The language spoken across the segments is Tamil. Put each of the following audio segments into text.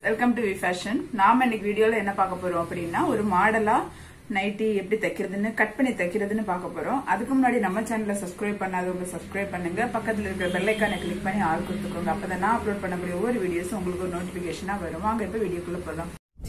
வெல்கம் டு வி ஃபேஷன் நாம இன்னைக்கு வீடியோல என்ன பார்க்க போறோம் அப்படின்னா ஒரு மாடலா நைட்டி எப்படி தைக்கிறதுன்னு கட் பண்ணி தைக்கிறதுன்னு பார்க்க போறோம் அதுக்கு முன்னாடி நம்ம சேனலை சப்ஸ்கிரைப் பண்ணாதவங்க சப்ஸ்கிரைப் பண்ணுங்க பக்கத்துல இருக்கிற பெல்லைக்கான கிளிக் பண்ணி ஆள் கொடுத்துக்கோங்க அப்பதான் நான் அப்லோட் பண்ணக்கூடிய ஒவ்வொரு வீடியோஸும் உங்களுக்கு ஒரு நோட்டிபிகேஷனா வரும் வாங்க இப்ப வீடியோக்குள்ள போகலாம்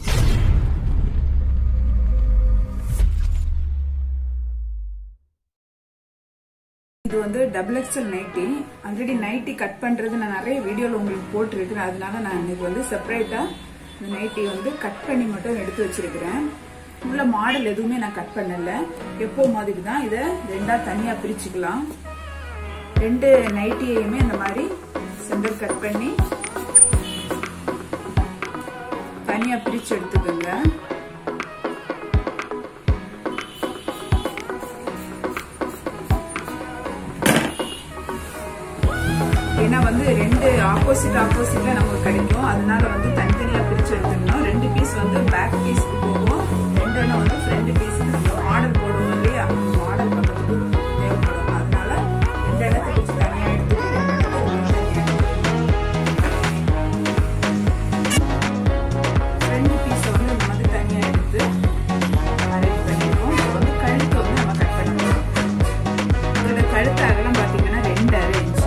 இது வந்து double XL nighty already nighty cut பண்றது நான் நிறைய வீடியோல உங்களுக்கு போட்டிருக்கிறேன் அதனால நான் இன்னைக்கு வந்து செப்பரேட்டா இந்த நைட்டி வந்து கட் பண்ணி மட்டும் எடுத்து வச்சிருக்கிறேன் உள்ள மாடல் எதுவுமே நான் கட் பண்ணல எப்போ மாதிரி தான் இதை ரெண்டா தனியா பிரிச்சுக்கலாம் ரெண்டு நைட்டியையுமே இந்த மாதிரி சென்டர் கட் பண்ணி தனியா பிரிச்சு எடுத்துக்கோங்க ஏன்னா வந்து ரெண்டு ஆப்போசிட் ஆப்போசிட்ல நமக்கு கிடைக்கும் அதனால வந்து தனித்தனியா பிரிச்சு எடுத்துக்கணும் ரெண்டு பீஸ் வந்து பேக் பீஸ்க்கு போகும் ரெண்டு எண்ணம் வந்து ஃப்ரண்ட் பீஸ்க்கு மாடல் போடுவோம் இல்லையா மாடல் பண்றதுக்கு தேவைப்படும் அதனால ரெண்டு இடத்தை பிரிச்சு தனியா எடுத்துட்டு ரெண்டு இடத்தை ரெண்டு பீஸை வந்து இந்த மாதிரி தனியா எடுத்து அரேஞ்ச் பண்ணிருக்கோம் இப்போ வந்து கழுத்து வந்து நம்ம கட் பண்ணிக்கலாம் இதோட கழுத்து அகலம் பாத்தீங்கன்னா ரெண்டு அரை இன்ச்சு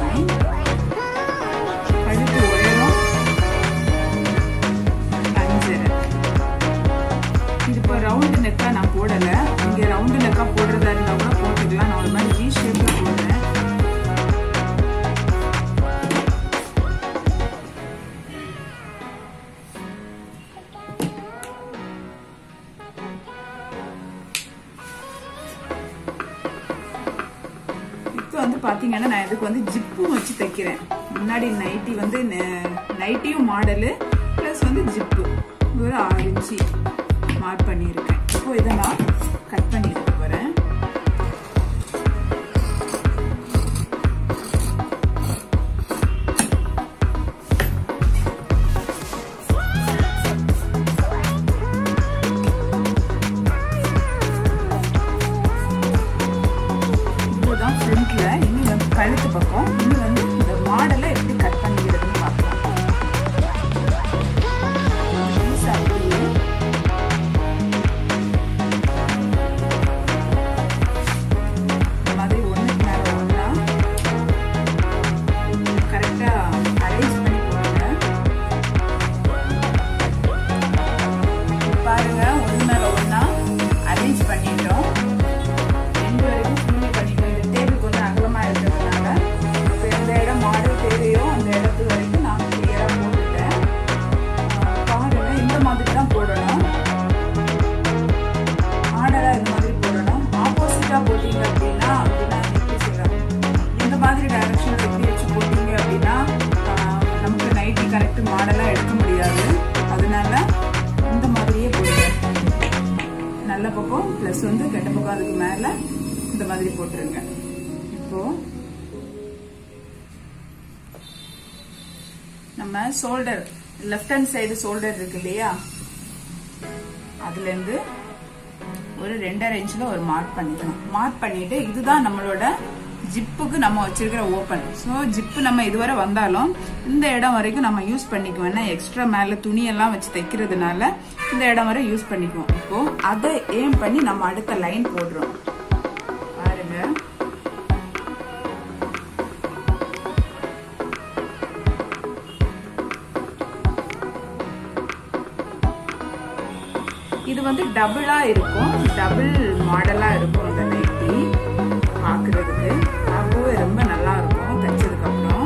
கழுத்து உயரம் அஞ்சரை இது இப்போ ரவுண்டு நெக்கா நான் போடல இங்க ரவுண்டு நெக்கா போடுறதா இருந்தா கூட போட்டுக்கலாம் நான் ஒரு மாதிரி வி ஷேப்ல போடுறேன் இப்போ வந்து பாத்தீங்கன்னா நான் இதுக்கு வந்து ஜிப்பும் வச்சு தைக்கிறேன் முன்னாடி நைட்டி வந்து நைட்டியும் மாடலு ப்ளஸ் வந்து ஜிப்பு ஒரு ஆறு இன்ச்சு மார்க் பண்ணியிருக்கேன் இப்போ இதை நான் கட் பண்ணி எடுக்க போறேன் இதுதான் ஃப்ரண்ட்ல இனி வந்து கழுத்து பக்கம் இனி வந்து இந்த மாடலை எப்படி கட் பண்ணிக்கிறதுன்னு பார்க்கலாம் பீஸ் அப்படியே இந்த மாதிரி ஒண்ணுக்கு மேல ஒண்ணா கரெக்டா அரேஞ்ச் பண்ணி போடுங்க பாருங்க ஒண்ணு மேல ஒண்ணா அரேஞ்ச் பண்ணிட்டோம் ரெண்டு வரைக்கும் ஃபுல்லி பண்ணிட்டோம் இந்த டேபிள் கொஞ்சம் அகலமா இருக்கிறதுனால இப்போ எந்த இடம் மாடல் தேவையோ அந்த இடத்து வரைக்கும் நான் கிளியரா போட்டுட்டேன் ஆஹ் பாருங்க இந்த மாதிரி தான் போடணும் ஆர்டரா இந்த மாதிரி போடணும் ஆப்போசிட்டா போட்டீங்க அப்படின்னா அப்படின்னா எப்படி சொல்றாங்க இந்த மாதிரி டைரக்ஷன்ல எப்படி வச்சு போட்டீங்க அப்படின்னா ஆஹ் நமக்கு நைட்டி கரெக்ட் மாடலா எடுக்க முடியாது அதனால இந்த மாதிரியே போடுங்க நல்ல பக்கம் பிளஸ் வந்து கெட்ட பக்கம் அதுக்கு மேல இந்த மாதிரி போட்டுருங்க இப்போ நம்ம shoulder left hand side shoulder இருக்கு இல்லையா அதுல இருந்து ஒரு ரெண்டரை இன்ச்ல ஒரு மார்க் பண்ணிக்கணும் மார்க் பண்ணிட்டு இதுதான் நம்மளோட ஜிப்புக்கு நம்ம வச்சிருக்கிற ஓப்பன் ஸோ ஜிப்பு நம்ம இதுவரை வந்தாலும் இந்த இடம் வரைக்கும் நம்ம யூஸ் பண்ணிக்குவோம் ஏன்னா எக்ஸ்ட்ரா மேல துணியெல்லாம் வச்சு தைக்கிறதுனால இந்த இடம் வரை யூஸ் பண்ணிக்குவோம் இப்போ அதை ஏம் பண்ணி நம்ம அடுத்த லைன் போடுறோம் பாருங்க இது வந்து டபுளா இருக்கும் டபுள் மாடலா இருக்கும் இந்த நைட்டி பாக்குறதுக்கு பார்க்கவே ரொம்ப நல்லா இருக்கும் தைச்சதுக்கு அப்புறம்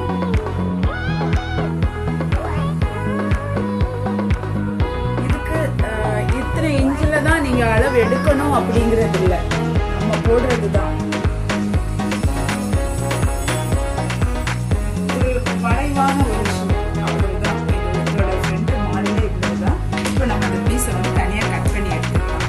இதுக்கு அஹ், இத்தனை இன்ச்சில தான் நீங்க அளவு எடுக்கணும் அப்படிங்கறது இல்ல நம்ம போடுறது தான் வளைவான ஒரு விஷயம் அவ்வளவுதான் இது உங்களோட ஃப்ரெண்ட் மாடலே இவ்வளவுதான் இப்போ நம்ம அந்த பீஸை வந்து தனியா கட் பண்ணி எடுத்துக்கலாம்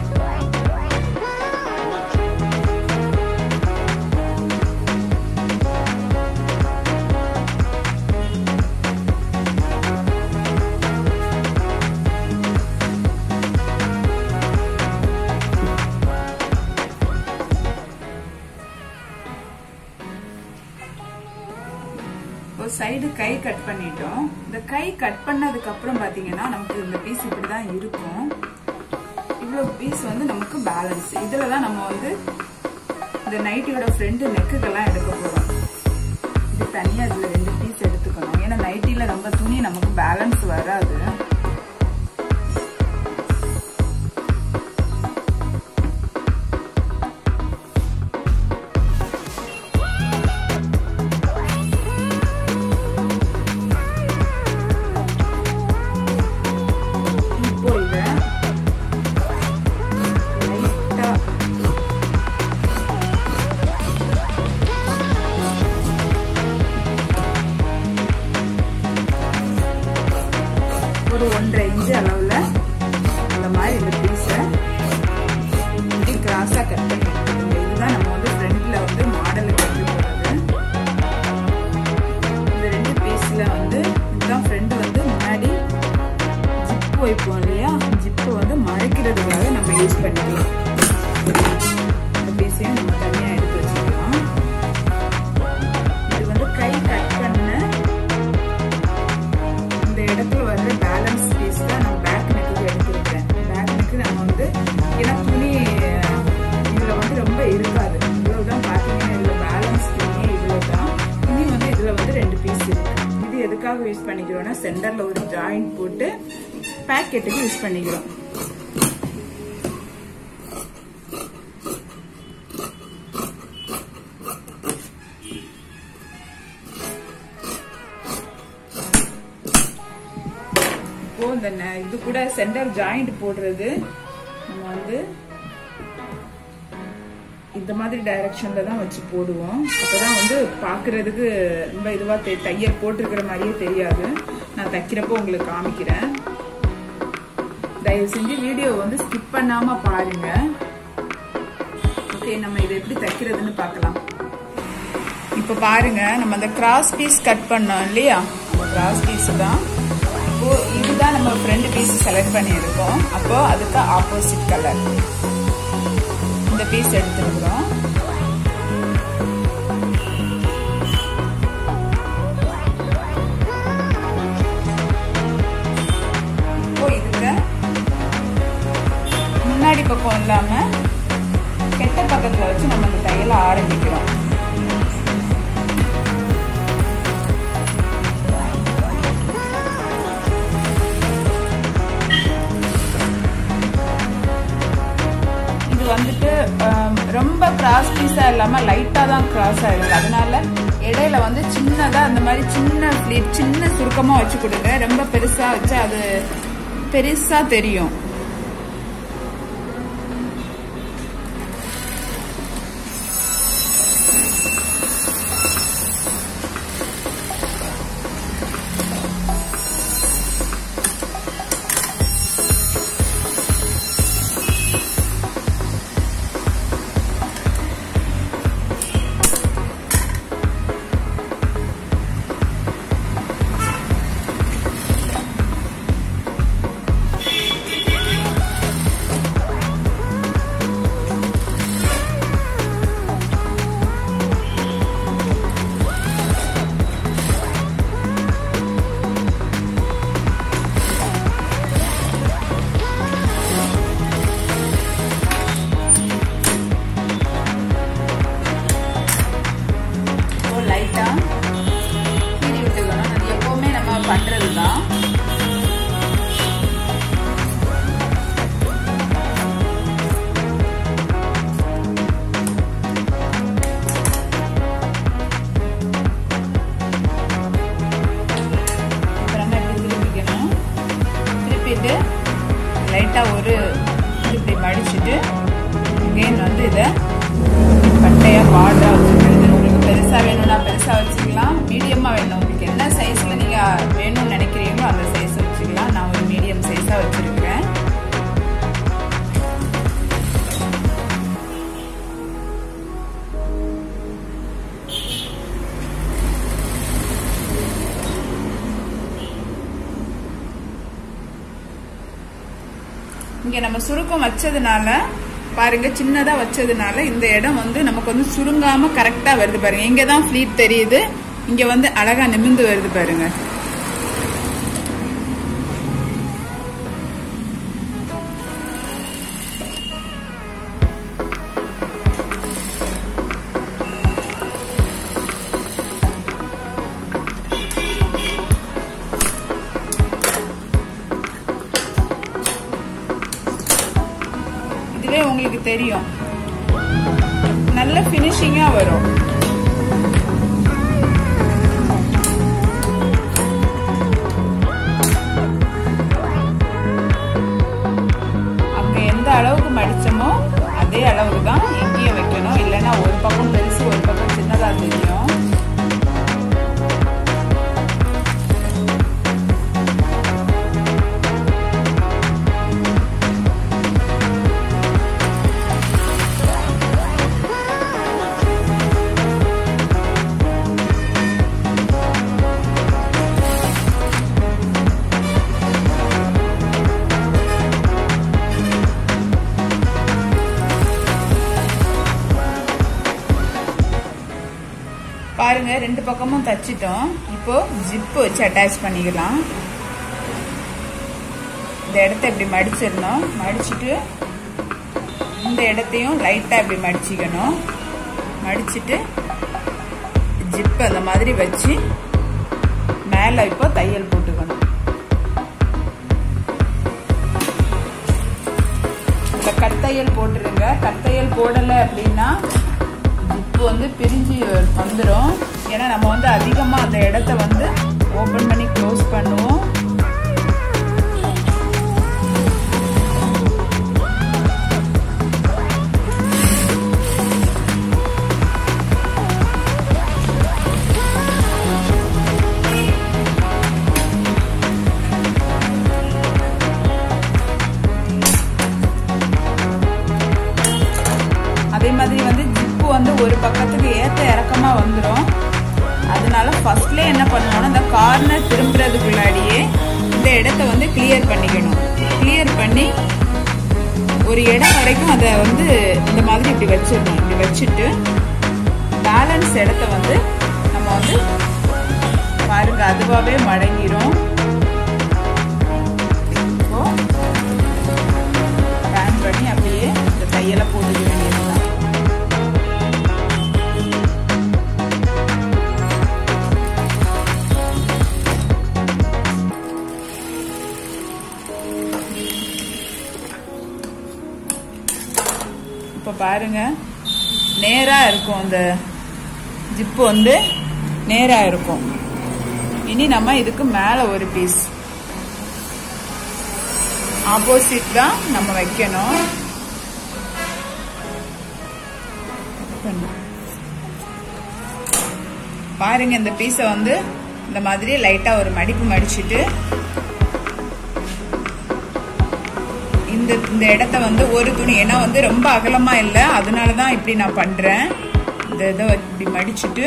இப்போ சைடு கை கட் பண்ணிட்டோம் இந்த கை கட் பண்ணதுக்கு அப்புறம் பாத்தீங்கன்னா நமக்கு இந்த பீஸ் இப்படிதான் இருக்கும் இவ்வளவு பீஸ் வந்து நமக்கு பேலன்ஸ் இதுல தான் நம்ம வந்து இந்த நைட்டியோட ஃப்ரண்ட் நெக்குக்கெல்லாம் எடுக்க போறோம் இது தனியா இதுல ரெண்டு பீஸ் எடுத்துக்கணும் ஏன்னா நைட்டில ரொம்ப துணி நமக்கு பேலன்ஸ் வராது இப்போ இத லைட்டா ஒரு ஒன்றரை இன்ச்சு அளவுல இந்த மாதிரி இந்த பீஸை இப்படி கிராஸா கட் பண்ணி எடுத்துக்கோங்க இதுதான் நம்ம வந்து ஃப்ரண்ட்ல வந்து மாடலுக்கு கட்டி போடுறது இந்த ரெண்டு பீஸ்ல வந்து இதுதான் ஃப்ரண்ட் வந்து முன்னாடி ஜிப்பு வைப்போம் இல்லையா ஜிப்பு வந்து மறைக்கிறதுக்காக நம்ம யூஸ் பண்ணிக்கலாம் இந்த பீஸையும் நம்ம தனியா எடுத்து வச்சுக்கலாம் இது வந்து கை கட் பண்ண இந்த இடத்துல வர்ற பேலன்ஸ் பீஸ் தான் நான் பேக் நெக்கு எடுத்துருக்கேன் பேக் நெக்கு நம்ம வந்து ஏன்னா துணி இதுல வந்து ரொம்ப இருக்காது இவ்வளவுதான் பாத்தீங்கன்னா இதுல பேலன்ஸ் துணி இவ்வளவுதான் துணி வந்து இதுல வந்து ரெண்டு பீஸ் இருக்கு இது எதுக்காக யூஸ் பண்ணிக்கிறோம்னா சென்டர்ல ஒரு ஜாயிண்ட் போட்டு பேக்கெட்டுக்கு யூஸ் பண்ணிக்கிறோம் இப்போ இந்த ந- இது கூட சென்டர் ஜாயிண்ட் போடுறது நம்ம வந்து இந்த மாதிரி டைரக்ஷன்ல தான் வச்சு போடுவோம் அப்பதான் வந்து பாக்குறதுக்கு ரொம்ப இதுவா தெ- தையல் போட்டிருக்கிற மாதிரியே தெரியாது நான் தைக்கிறப்போ உங்களுக்கு காமிக்கிறேன் தயவு செஞ்சு வீடியோ வந்து ஸ்கிப் பண்ணாம பாருங்க ஓகே நம்ம இதை எப்படி தைக்கிறதுன்னு பார்க்கலாம் இப்போ பாருங்க நம்ம அந்த கிராஸ் பீஸ் கட் பண்ணோம் இல்லையா அந்த கிராஸ் பீஸ் தான் இப்போ இதுதான் நம்ம ஃப்ரண்ட் பீஸ் செலக்ட் பண்ணியிருக்கோம் அப்போ அதுக்கு ஆப்போசிட் கலர் இந்த பீஸ் எடுத்துருக்குறோம் இப்போ இதுக்கு முன்னாடி பக்கம் இல்லாம கெட்ட பக்கத்துல வச்சு நம்ம இந்த தையலை ஆரம்பிக்கிறோம் இது வந்துட்டு ஆம், ரொம்ப கிராஸ் பீஸா இல்லாம லைட்டா தான் கிராஸ் ஆயிருக்கு அதனால இடையில வந்து சின்னதா அந்த மாதிரி சின்ன ஃபிளீட் சின்ன சுருக்கமா வச்சு கொடுங்க ரொம்ப பெருசா வச்சு அது பெருசா தெரியும் இப்போ லைட்டா கீறி விட்டுக்கணும் அது எப்பவுமே நம்ம பண்றது தான் அப்புறமா இப்படி திருப்பிக்கணும் திருப்பிட்டு லைட்டா ஒரு இப்படி மடிச்சிட்டு again வந்து இதை பட்டையா பார்டரா வச்சுக்கிறது உங்களுக்கு பெருசா வேணும்னா பெருசா வச்சுக்கலாம் மீடியமா வேணும் உங்களுக்கு என்ன சைஸ்ல நீங்க வேணும்னு நினைக்கிறீங்களோ அந்த சைஸ் வச்சுக்கலாம் நான் ஒரு மீடியம் சைஸா வச்சிருக்கேன் இங்க நம்ம சுருக்கம் வச்சதுனால பாருங்க சின்னதா வச்சதுனால இந்த இடம் வந்து நமக்கு வந்து சுருங்காம கரெக்டா வருது பாருங்க இங்க தான் ஃபிளீட் தெரியுது இங்க வந்து அழகா நிமிந்து வருது பாருங்க இதுவே உங்களுக்கு தெரியும் நல்ல ஃபினிஷிங்கா வரும் அங்க எந்த அளவுக்கு மடிச்சோமோ அதே அளவுக்கு தான் இங்கேயும் வைக்கணும் இல்லைன்னா ஒரு பக்கம் பெருசு ஒரு பக்கம் சின்னதா தெரியும் பாருங்க ரெண்டு பக்கமும் தச்சிட்டோம் இப்போ ஜிப்பு வச்சு அட்டாச் பண்ணிக்கலாம் இந்த இடத்த இப்படி மடிச்சிடணும் மடிச்சிட்டு இந்த இடத்தையும் லைட்டா இப்படி மடிச்சிக்கணும் மடிச்சிட்டு ஜிப் அந்த மாதிரி வச்சு மேல இப்போ தையல் போட்டுக்கணும் இந்த கட்டையல் போட்டுருங்க கட்டையல் போடலை அப்படின்னா ஜிப்பு வந்து பிரிஞ்சு வந்துடும் ஏன்னா நம்ம வந்து அதிகமாக அந்த இடத்த வந்து ஓப்பன் பண்ணி க்ளோஸ் பண்ணுவோம் அதே மாதிரி வந்து ஜிப்பு வந்து ஒரு பக்கத்துக்கு ஏத்த இறக்கமா வந்துடும் அதனால ஃபர்ஸ்ட்ல என்ன பண்ணணும்னா இந்த கார்னர் திரும்புறதுக்குள்ளாடியே இந்த இடத்த வந்து கிளியர் பண்ணிக்கணும் கிளியர் பண்ணி ஒரு இடம் வரைக்கும் அதை வந்து இந்த மாதிரி இப்படி வச்சிடணும் இப்படி வச்சுட்டு பேலன்ஸ் இடத்த வந்து நம்ம வந்து பாருங்க அதுவாகவே மடங்கிரும் இப்போ பேன் பண்ணி அப்படியே இந்த தையலை போட்டுக்க வேண்டியதுதான் இப்போ பாருங்க நேரா இருக்கும் அந்த ஜிப்பு வந்து நேரா இருக்கும் இனி நம்ம இதுக்கு மேல ஒரு பீஸ் ஆப்போசிட் தான் நம்ம வைக்கணும் பாருங்க இந்த பீஸை வந்து இந்த மாதிரி லைட்டா ஒரு மடிப்பு மடிச்சிட்டு இந்த இந்த இடத்த வந்து ஒரு துணி ஏன்னா வந்து ரொம்ப அகலமா இல்லை அதனால தான் இப்படி நான் பண்றேன் இந்த இதை இப்படி மடிச்சிட்டு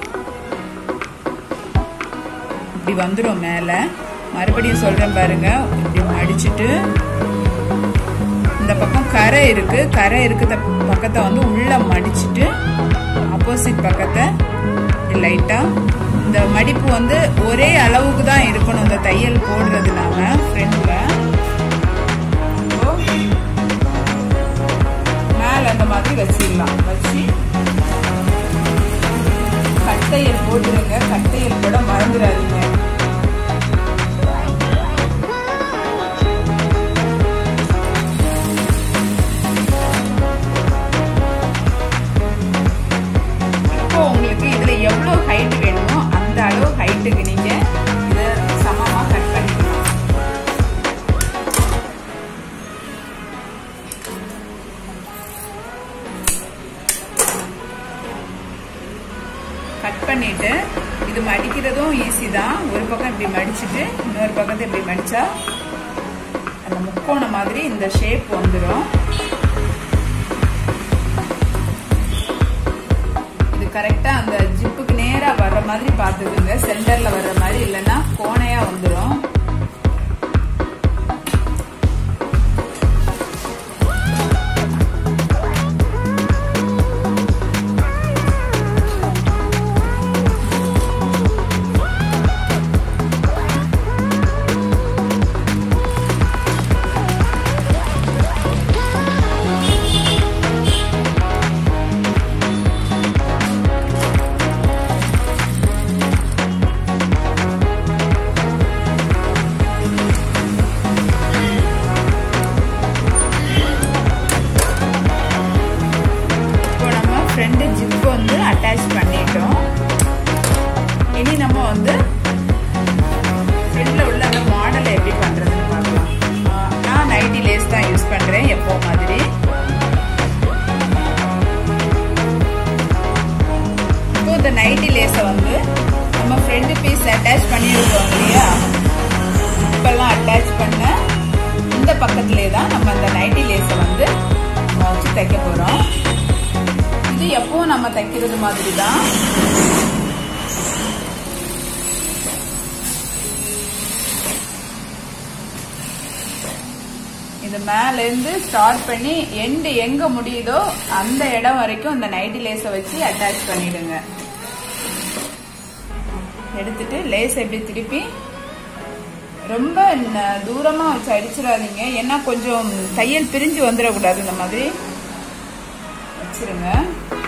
இப்படி வந்துடும் மேல மறுபடியும் சொல்றேன் பாருங்க இப்படி மடிச்சிட்டு இந்த பக்கம் கரை இருக்கு கரை இருக்கிற பக்கத்தை வந்து உள்ள மடிச்சிட்டு ஆப்போசிட் பக்கத்தை லைட்டா இந்த மடிப்பு வந்து ஒரே அளவுக்கு தான் இருக்கணும் இந்த தையல் போடுறது நாம ஃப்ரெண்ட்ல மேல அந்த மாதிரி வச்சிடலாம் வச்சு கட்டையல் போட்டுருங்க கட்டையல் கூட மறந்துடாதீங்க இப்போ உங்களுக்கு இதுல எவ்வளவு ஹைட் வேணுமோ அந்த அளவு ஹைட்டுக்கு நீங்க இத சமமா கட் பண்ணிக்கலாம் கட் பண்ணிட்டு இது மடிக்கிறதும் ஈஸி தான் ஒரு பக்கம் இப்படி மடிச்சிட்டு இன்னொரு பக்கத்தை இப்படி மடிச்சா அந்த முக்கோண மாதிரி இந்த ஷேப் வந்துடும் இது கரெக்டா அந்த ஜிப்புக்கு நேரா வர்ற மாதிரி பார்த்துக்குங்க சென்டர்ல வர்ற மாதிரி இல்லைன்னா கோணையா வந்துடும் லேஸ் அட்டாச் பண்ணியிருக்கோம் இல்லையா இப்பெல்லாம் அட்டாச் பண்ண இந்த பக்கத்துலேயே தான் நம்ம அந்த நைட்டி லேஸை வந்து வச்சு தைக்க போகிறோம் இது எப்பவும் நம்ம தைக்கிறது மாதிரி தான் இது மேலேருந்து ஸ்டார்ட் பண்ணி எண்டு எங்க முடியுதோ அந்த இடம் வரைக்கும் இந்த நைட்டி லேஸை வச்சு அட்டாச் பண்ணிடுங்க எடுத்துட்டு லேஸ் எப்படி திருப்பி ரொம்ப தூரமா வச்சு அடிச்சிடாதீங்க ஏன்னா கொஞ்சம் தையல் பிரிஞ்சு வந்துடக்கூடாது இந்த மாதிரி வச்சிருங்க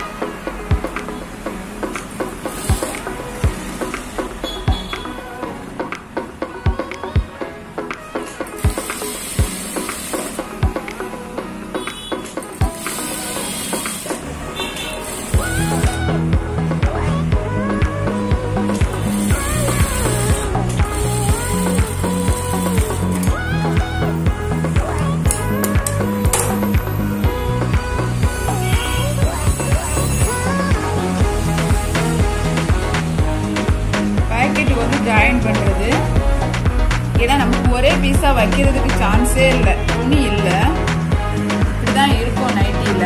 பாக்கெட் வந்து ஜாயின் பண்றது ஏன்னா நமக்கு ஒரே பீஸா வைக்கிறதுக்கு சான்ஸே இல்லை துணி இல்லை இப்படிதான் இருக்கும் நைட்டியில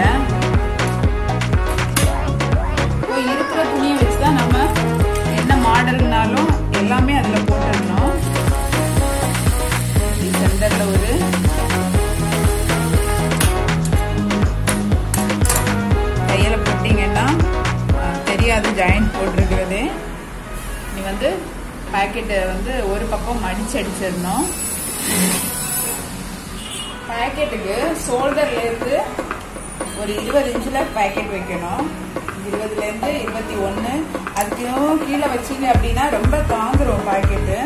இப்போ இருக்கிற துணியை வச்சுதான் நம்ம என்ன மாடல்னாலும் எல்லாமே அதுல போட்டுடணும் சென்டர்ல ஒரு தையலை போட்டீங்கன்னா தெரியாது ஜாயின் போட்டிருக்கிறது நீ வந்து பாக்கெட்டை வந்து ஒரு பக்கம் மடிச்சு அடிச்சிடணும் பாக்கெட்டுக்கு ஷோல்டர்ல இருந்து ஒரு இருபது இன்ச்சில் பாக்கெட் வைக்கணும் இருபதுல இருந்து இருபத்தி ஒன்று அதுக்கும் கீழே வச்சீங்க அப்படின்னா ரொம்ப தாங்குறோம் பாக்கெட்டு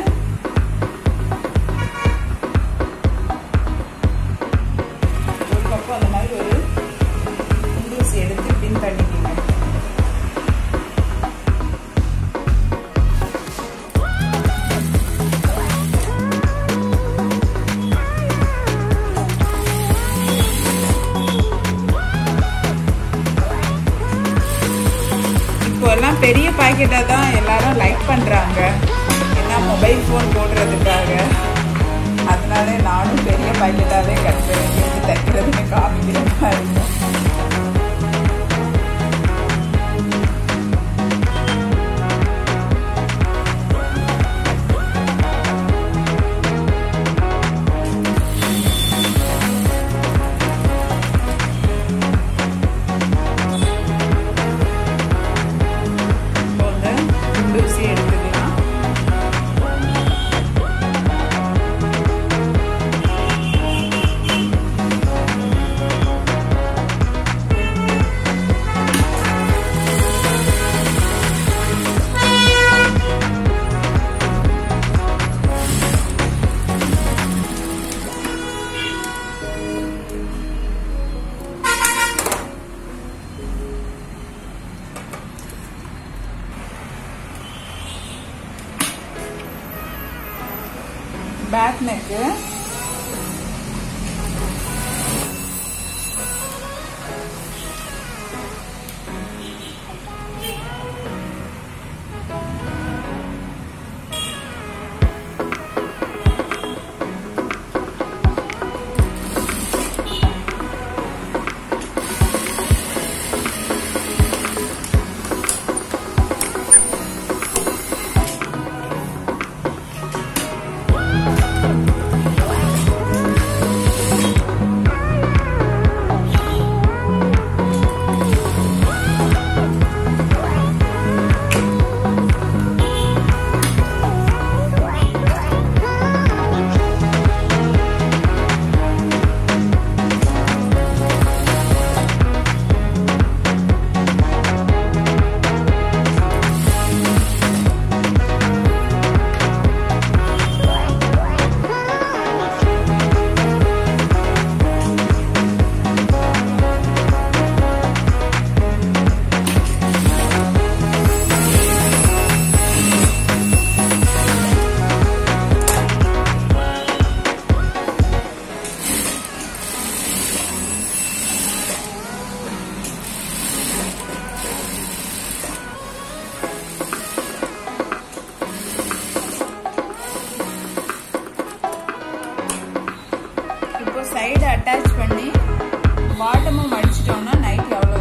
ஒரு பக்கம் அந்த மாதிரி ஒரு குண்டூசி எடுத்து பின் பண்ணிக்கணும் இப்போ எல்லாம் பெரிய பாக்கெட்டா தான் எல்லாரும் லைக் பண்றாங்க ஏன்னா மொபைல் ஃபோன் போடுறதுக்காக அதனால நானும் பெரிய பாக்கெட்டாவே கட்டுறேன் எடுத்து தைக்கிறதுன்னு காமிக்கிற மாதிரி இருக்கும் இப்போ வந்து குண்டூசி எடுத்துக்கலாம் பேக் நெக்கு சைடு அட்டாச் பண்ணி பாட்டமும் மடிச்சிட்டோம்னா நைட் எவ்வளோ